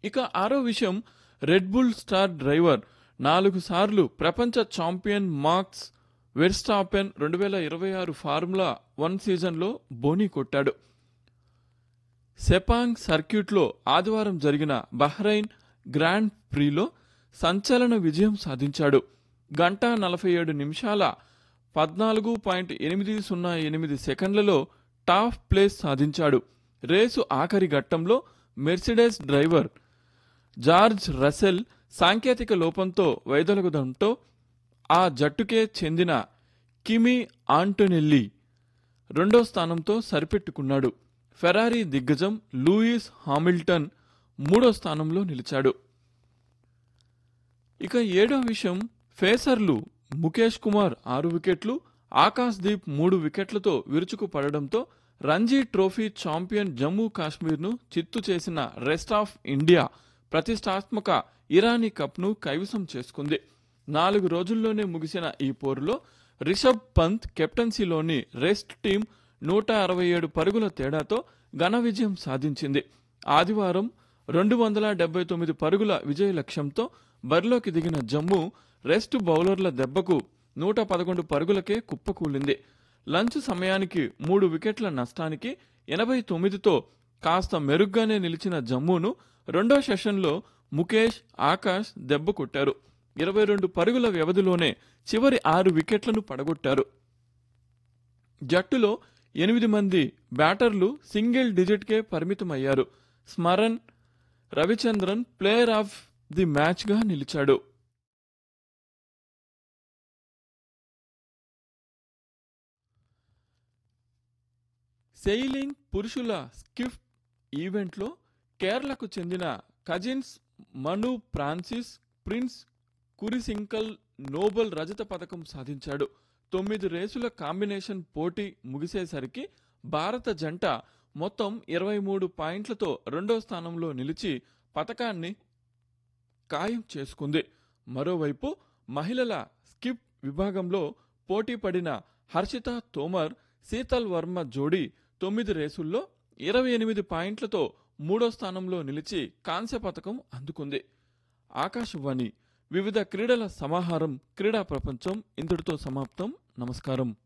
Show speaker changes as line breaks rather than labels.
ఇక ఆరో విషయం రెడ్ బుల్ స్టార్ డ్రైవర్ నాలుగు సార్లు ప్రపంచ ఛాంపియన్ మార్క్స్ వెర్స్టాపెన్ రెండు వేల ఇరవై ఆరు ఫార్ములా వన్ సీజన్లో బోనీ కొట్టాడు సెపాంగ్ సర్క్యూట్లో ఆదివారం జరిగిన బహ్రైన్ గ్రాండ్ ప్రీలో సంచలన విజయం సాధించాడు గంట నలభై ఏడు నిమిషాల పద్నాలుగు పాయింట్ ఎనిమిది సున్నా ఎనిమిది సెకండ్లలో టాప్ ప్లేస్ సాధించాడు రేసు ఆఖరి ఘట్టంలో మెర్సిడెస్ డ్రైవర్ జార్జ్ రసెల్ సాంకేతిక లోపంతో వైదొలగడంతో ఆ జట్టుకే చెందిన కిమి ఆంటోనెల్లి రెండో స్థానంతో సరిపెట్టుకున్నాడు ఫెరారీ దిగ్గజం లూయిస్ హామిల్టన్ మూడో స్థానంలో నిలిచాడు ఇక ఏడో విషయం ఫేసర్లు ముఖేష్ కుమార్ ఆరు వికెట్లు ఆకాశ్ దీప్ మూడు వికెట్లతో విరుచుకు పడడంతో రంజీ ట్రోఫీ ఛాంపియన్ జమ్మూ కాశ్మీర్ను చిత్తు చేసిన రెస్ట్ ఆఫ్ ఇండియా ప్రతిష్టాత్మక ఇరానీ కప్ను కైవసం చేసుకుంది నాలుగు రోజుల్లోనే ముగిసిన ఈ పోరులో రిషబ్ పంత్ కెప్టెన్సీలోని రెస్ట్ టీం నూట అరవై ఏడు పరుగుల తేడాతో ఘన విజయం సాధించింది ఆదివారం రెండు వందల డెబ్బై తొమ్మిది పరుగుల విజయ లక్ష్యంతో బరిలోకి దిగిన జమ్మూ రెస్ట్ బౌలర్ల దెబ్బకు నూట పదకొండు పరుగులకే కుప్పకూలింది లంచ్ సమయానికి మూడు వికెట్ల నష్టానికి ఎనభై తొమ్మిదితో కాస్త మెరుగ్గానే నిలిచిన జమ్మూను రెండో సెషన్లో ముఖేష్ ఆకాష్ దెబ్బ కొట్టారు ఇరవై రెండు పరుగుల వ్యవధిలోనే చివరి ఆరు వికెట్లను పడగొట్టారు జట్టులో ఎనిమిది మంది బ్యాటర్లు సింగిల్ డిజిట్కే పరిమితమయ్యారు Smaran Ravichandran player of the మ్యాచ్గా నిలిచాడు సెయిలింగ్ పురుషుల స్కిఫ్ ఈవెంట్లో కేరళకు చెందిన కజిన్స్ మను ఫ్రాన్సిస్ ప్రిన్స్ కురిసింకల్ నోబెల్ రజత పథకం సాధించాడు తొమ్మిది రేసుల కాంబినేషన్ పోటీ ముగిసేసరికి భారత జంట మొత్తం ఇరవై మూడు పాయింట్లతో రెండో స్థానంలో నిలిచి పథకాన్ని ఖాయం చేసుకుంది మరోవైపు మహిళల స్కిప్ విభాగంలో పోటీ పడిన హర్షిత తోమర్ శీతల్ వర్మ జోడీ తొమ్మిది రేసుల్లో ఇరవై ఎనిమిది పాయింట్లతో మూడో స్థానంలో నిలిచి కాంస్య పథకం అందుకుంది ఆకాశవాణి వివిధ క్రీడల సమాహారం క్రీడా ప్రపంచం ఇంతటితో సమాప్తం నమస్కారం